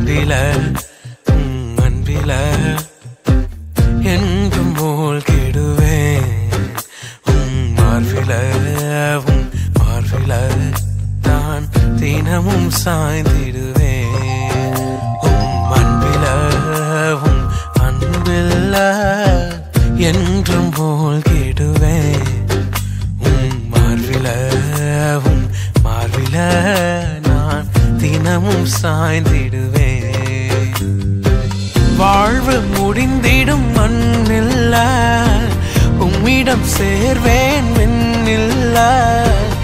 அன்பில உம் அன்பில என்றும் மூழ்கிடுவேன் உம் மார்பில உம் மார்பில நான் தினமும் சாய்ந்திடுவேன் உம் அன்பில உம் அன்பில்ல என்றும் மூழ்கிடுவேன் உம் மார்பில உம் மார்பில நான் தினமும் சாய்ந்திடுவேன் வாழ்வு முடிந்திடும் மண்ணில்ல உம்மிடம் சேர்வேன் மின்னில்ல